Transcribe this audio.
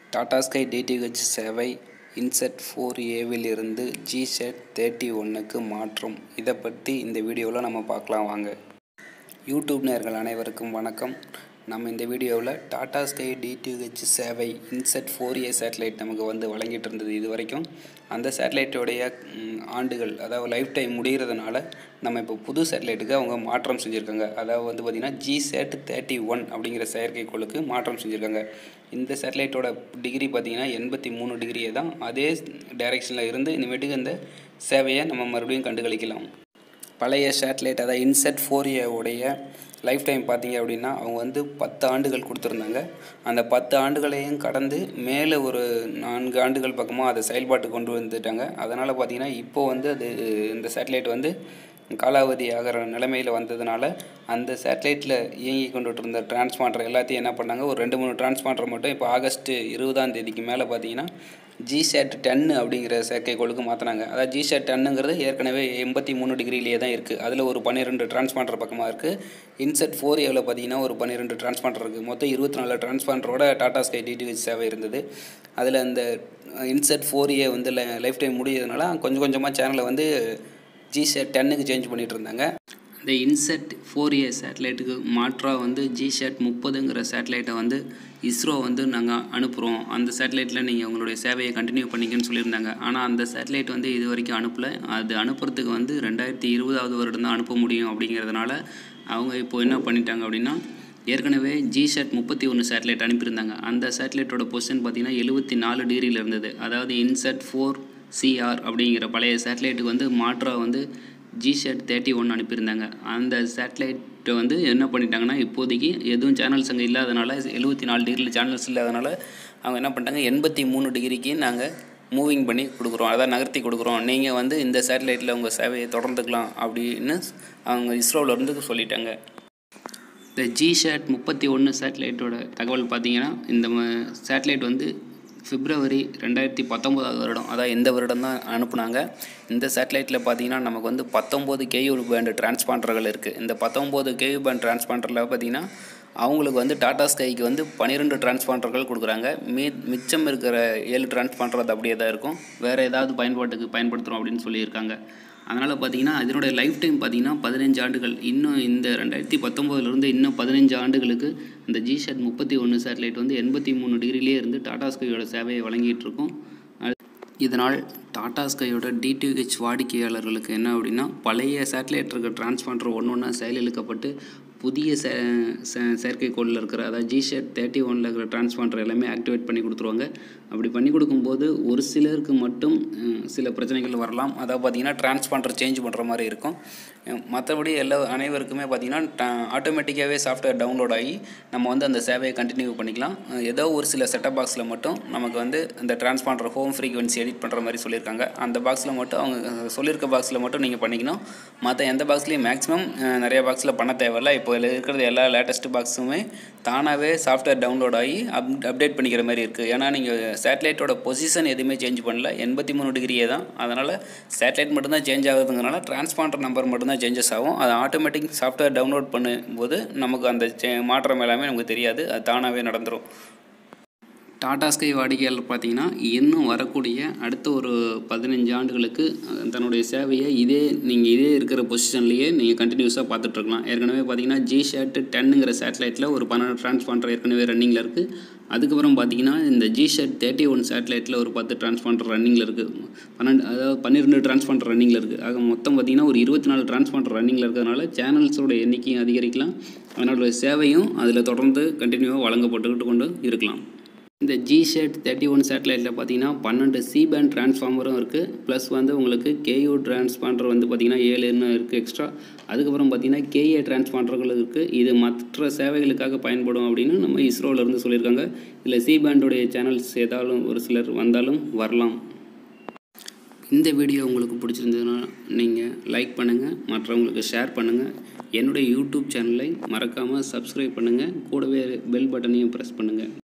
Tata Sky DTH சேவை INSAT four ஏவிலிருந்து GSAT thirty ஒன்றுக்கு மாற்றம் இதை பற்றி இந்த வீடியோவில் நம்ம பார்க்கலாம் வாங்க யூடியூப் நேர்கள் அனைவருக்கும் வணக்கம் நம்ம இந்த வீடியோவில் டாடா ஸ்கை டிடிஹெச் சேவை இன்செட் ஃபோர் ஏ சேட்டலைட் நமக்கு வந்து வழங்கிட்டு இருந்தது இது வரைக்கும் அந்த சேட்டலைட்டோடைய ம், ஆண்டுகள் அதாவது லைஃப் டைம் முடிகிறதுனால நம்ம இப்போ புது சேட்டலைட்டுக்கு அவங்க மாற்றம் செஞ்சுருக்காங்க அதாவது வந்து பார்த்திங்கன்னா ஜிசேட் தேர்ட்டி ஒன் அப்படிங்கிற செயற்கைக்கோளுக்கு மாற்றம் செஞ்சுருக்காங்க இந்த சேட்டலைட்டோட டிகிரி பார்த்திங்கன்னா எண்பத்தி மூணு டிகிரியே தான் அதே டைரெக்ஷனில் இருந்து இனிமேட்டுக்கு இந்த சேவையை நம்ம மறுபடியும் கண்டுகளிக்கலாம் பழைய சேட்டலைட் அதாவது இன்செட் ஃபோர் உடைய லைஃப் டைம் பார்த்தீங்க அப்படின்னா அவங்க வந்து பத்து ஆண்டுகள் கொடுத்துருந்தாங்க அந்த பத்து ஆண்டுகளையும் கடந்து மேலே ஒரு நான்கு ஆண்டுகள் பக்கமாக அதை செயல்பாட்டு கொண்டு வந்துட்டாங்க அதனால் பார்த்தீங்கன்னா இப்போ வந்து அது இந்த சேட்டலைட் வந்து காலாவதி ஆகிற நிலைமையில் வந்ததுனால அந்த சேட்டலைட்டில் இயங்கி கொண்டுட்டு இருந்த டிரான்ஸ்பாண்டர் எல்லாத்தையும் என்ன பண்ணாங்க ஒரு ரெண்டு மூணு டிரான்ஸ்பாண்டர் மட்டும் இப்போ ஆகஸ்ட் இருபதாம் தேதிக்கு மேலே பார்த்தீங்கன்னா ஜிசேட் டென்னு அப்படிங்கிற செயற்கைக்கோளுக்கு மாற்றினாங்க அதாவது ஜிசேட் டென்னுங்கிறது ஏற்கனவே எண்பத்தி மூணு டிகிரிலேயே தான் இருக்குது அதில் ஒரு பன்னிரெண்டு டிரான்ஸ்பாண்டர் பக்கமாக இருக்குது இன்செட் ஃபோர் ஏவில் பார்த்தீங்கன்னா ஒரு பன்னிரெண்டு டிரான்ஸ்பாண்டர் இருக்குது மொத்தம் இருபத்தி நாலு டிரான்ஸ்பாண்டரோட டாடா ஸ்கை டிடிஹெச் சேவை இருந்தது அதில் அந்த இன்செட் ஃபோர் ஏ வந்து லைஃப் டைம் முடியறதுனால கொஞ்சம் கொஞ்சமாக சேனலை வந்து ஜிசெட் டென்னுக்கு சேஞ்ச் பண்ணிகிட்டு இருந்தாங்க இந்த இன்செட் ஃபோர் ஏ சேட்டலைட்டுக்கு மாற்றாக வந்து ஜிசெட் முப்பதுங்கிற சேட்டலைட்டை வந்து இஸ்ரோ வந்து நாங்கள் அனுப்புகிறோம் அந்த சேட்டலைட்டில் நீங்கள் உங்களுடைய சேவையை கண்டினியூ பண்ணிக்கன்னு சொல்லியிருந்தாங்க ஆனால் அந்த சேட்டலைட் வந்து இது வரைக்கும் அனுப்பலை அது அனுப்புறதுக்கு வந்து ரெண்டாயிரத்தி இருபதாவது வருடம் தான் அனுப்ப முடியும் அப்படிங்கிறதுனால அவங்க இப்போ என்ன பண்ணிட்டாங்க அப்படின்னா ஏற்கனவே ஜிசெட் முப்பத்தி ஒன்று சேட்டலைட் அனுப்பியிருந்தாங்க அந்த சேட்டலைட்டோட பொசிஷன் பார்த்தீங்கன்னா எழுபத்தி நாலு டிகிரியில் இருந்தது அதாவது இன்செட் ஃபோர் சிஆர் அப்படிங்கிற பழைய சேட்டலைட்டுக்கு வந்து மாற்றாக வந்து ஜிசெட் தேர்ட்டி ஒன் அனுப்பியிருந்தாங்க அந்த சேட்டலைட்டை வந்து என்ன பண்ணிட்டாங்கன்னா இப்போதைக்கு எதுவும் சேனல்ஸ் அங்கே இல்லாதனால எழுபத்தி நாலு டிகிரியில் சேனல்ஸ் இல்லாதனால அவங்க என்ன பண்ணிட்டாங்க எண்பத்தி மூணு டிகிரிக்கு நாங்கள் மூவிங் பண்ணி கொடுக்குறோம் அதான் நகர்த்தி கொடுக்குறோம் நீங்கள் வந்து இந்த சேட்டலைட்டில் உங்கள் சேவையை தொடர்ந்துக்கலாம் அப்படின்னு அவங்க இஸ்ரோவிலேருந்து சொல்லிட்டாங்க இந்த ஜிசேட் முப்பத்தி ஒன்று சேட்டலைட்டோட தகவல் பார்த்தீங்கன்னா இந்த சேட்டலைட் வந்து பிப்ரவரி ரெண்டாயிரத்தி பத்தொம்போதாவது வருடம் அதான் இந்த வருடம் தான் அனுப்புனாங்க இந்த சேட்டலைட்டில் பார்த்தீங்கன்னா நமக்கு வந்து பத்தொம்போது கேயூ பேண்டு டிரான்ஸ்பாண்டர்கள் இருக்குது இந்த பத்தொம்போது கேயூ பேண்ட் டிரான்ஸ்பாண்டரில் பார்த்தீங்கன்னா அவங்களுக்கு வந்து டாடா ஸ்கைக்கு வந்து பன்னிரெண்டு டிரான்ஸ்பாண்டர்கள் கொடுக்குறாங்க மீ மிச்சம் இருக்கிற ஏழு டிரான்ஸ்பாண்டர் அது அப்படியே தான் இருக்கும் வேறு ஏதாவது பயன்பாட்டுக்கு பயன்படுத்துகிறோம் அப்படின்னு சொல்லியிருக்காங்க அதனால் பார்த்தீங்கன்னா இதனுடைய லைஃப் டைம் பார்த்தீங்கன்னா பதினஞ்சு ஆண்டுகள் இன்னும் இந்த ரெண்டாயிரத்தி பத்தொம்போதுலேருந்து இன்னும் பதினஞ்சு ஆண்டுகளுக்கு இந்த ஜிஷெட் முப்பத்தி ஒன்று சேட்டலைட் வந்து எண்பத்தி மூணு டிகிரிலே இருந்து டாடா ஸ்கையோட சேவையை வழங்கிட்டு இருக்கும் இதனால் டாடா ஸ்கையோட டிடிஹெச் வாடிக்கையாளர்களுக்கு என்ன அப்படின்னா பழைய சேட்டலைட் இருக்க டிரான்ஸ்பாண்டர் ஒன்று ஒன்றா செயலிழக்கப்பட்டு புதிய சே சே- செயற்கைக்கோளில் இருக்கிற அதாவது ஜிஷெட் தேர்ட்டி ஒனில் இருக்கிற டிரான்ஸ்பாண்டர் எல்லாமே ஆக்டிவேட் பண்ணி கொடுத்துருவாங்க அப்படி பண்ணி கொடுக்கும்போது ஒரு சிலருக்கு மட்டும் அஹ், சில பிரச்சனைகள் வரலாம் அதாவது பார்த்திங்கன்னா டிரான்ஸ்பாண்டர் சேஞ்ச் பண்ணுற மாதிரி இருக்கும் அஹ், மற்றபடி எல்லா அனைவருக்குமே பார்த்திங்கன்னா ஆட்டோமேட்டிக்காகவே சாஃப்ட்வேர் டவுன்லோட் ஆகி நம்ம வந்து அந்த சேவையை கண்டினியூ பண்ணிக்கலாம் அஹ், ஏதோ ஒரு சில செட்டப் பாக்ஸில் மட்டும் நமக்கு வந்து இந்த டிரான்ஸ்பாண்டர் ஹோம் ஃப்ரீக்வன்சி எடிட் பண்ணுற மாதிரி சொல்லியிருக்காங்க அந்த பாக்ஸில் மட்டும் அவங்க அஹ், சொல்லியிருக்க பாக்ஸில் மட்டும் நீங்கள் பண்ணிக்கணும் மற்ற எந்த பாக்ஸ்லேயும் மேக்ஸிமம் நிறைய பாக்ஸில் பண்ண தேவையில்ல இப்போ இதுல இருக்கிறது எல்லா லேட்டஸ்ட் பாக்ஸுமே தானாகவே சாஃப்ட்வேர் டவுன்லோட் ஆகி அப் அப்டேட் பண்ணிக்கிற மாதிரி இருக்குது ஏன்னா நீங்கள் சேட்டலைட்டோட பொசிஷன் எதுவுமே சேஞ்ச் பண்ணல எண்பத்தி மூணு டிகிரியே தான் அதனால் சேட்டலைட் மட்டும்தான் சேஞ்ச் ஆகுதுங்கிறனால டிரான்ஸ்பாண்டர் நம்பர் மட்டும்தான் சேஞ்சஸ் ஆகும் அது ஆட்டோமேட்டிக் சாஃப்ட்வேர் டவுன்லோட் பண்ணும்போது நமக்கு அந்த cha- மாற்றம் எல்லாமே நமக்கு தெரியாது அது தானாகவே நடந்துடும் டாடா ஸ்கை வாடிக்கையாளர் பார்த்தீங்கன்னா இன்னும் வரக்கூடிய அடுத்த ஒரு பதினஞ்சு ஆண்டுகளுக்கு அஹ், தன்னுடைய சேவையை இதே நீங்கள் இதே இருக்கிற பொசிஷன்லேயே நீங்கள் கண்டினியூஸாக பார்த்துட்ருக்கலாம் ஏற்கனவே பார்த்தீங்கன்னா ஜி ஷேட் டென்னுங்கிற சேட்டலைட்டில் ஒரு பன்னெண்டு டிரான்ஸ்பாண்டர் ஏற்கனவே ரன்னிங்கில் இருக்குது அதுக்கப்புறம் பார்த்தீங்கன்னா இந்த ஜி ஷேட் தேர்ட்டி ஒன் சேட்டலைட்டில் ஒரு பத்து டிரான்ஸ்பாண்டர் ரன்னிங்கில் இருக்குது பன்னெண்டு அதாவது பன்னிரெண்டு டிரான்ஸ்பாண்டர் ரன்னிங்கில் இருக்குது ஆக மொத்தம் பார்த்தீங்கன்னா ஒரு இருபத்தி நாலு டிரான்ஸ்பாண்டர் ரன்னிங்கில் இருக்கிறதுனால சேனல்ஸோட எண்ணிக்கையும் அதிகரிக்கலாம் அதனோட சேவையும் அதில் தொடர்ந்து கண்டினியூவாக வழங்கப்பட்டுக்கிட்டு கொண்டு இருக்கலாம் இந்த ஜிஷெட் தேர்ட்டி ஒன் சேட்டலைட்டில் பார்த்தீங்கன்னா பன்னெண்டு சி பேண்ட் டிரான்ஸ்ஃபார்மரும் இருக்குது ப்ளஸ் வந்து உங்களுக்கு கேயூ டிரான்ஸ்பாண்டர் வந்து பார்த்தீங்கன்னா ஏழுன்னு இருக்குது எக்ஸ்ட்ரா அதுக்கப்புறம் பார்த்தீங்கன்னா கேஏ டிரான்ஸ்பாண்டர்கள் இருக்குது இது மற்ற சேவைகளுக்காக பயன்படும் அப்படின்னு நம்ம இஸ்ரோல இருந்து சொல்லியிருக்காங்க இதில் சி பேண்டோடைய சேனல்ஸ் ஏதாலும் ஒரு சிலர் வந்தாலும் வரலாம் இந்த வீடியோ உங்களுக்கு பிடிச்சிருந்ததுன்னா நீங்கள் லைக் பண்ணுங்கள் மற்றவங்களுக்கு ஷேர் பண்ணுங்கள் என்னுடைய யூடியூப் சேனலை மறக்காமல் சப்ஸ்கிரைப் பண்ணுங்கள் கூடவே பெல் பட்டனையும் ப்ரெஸ் பண்ணுங்கள்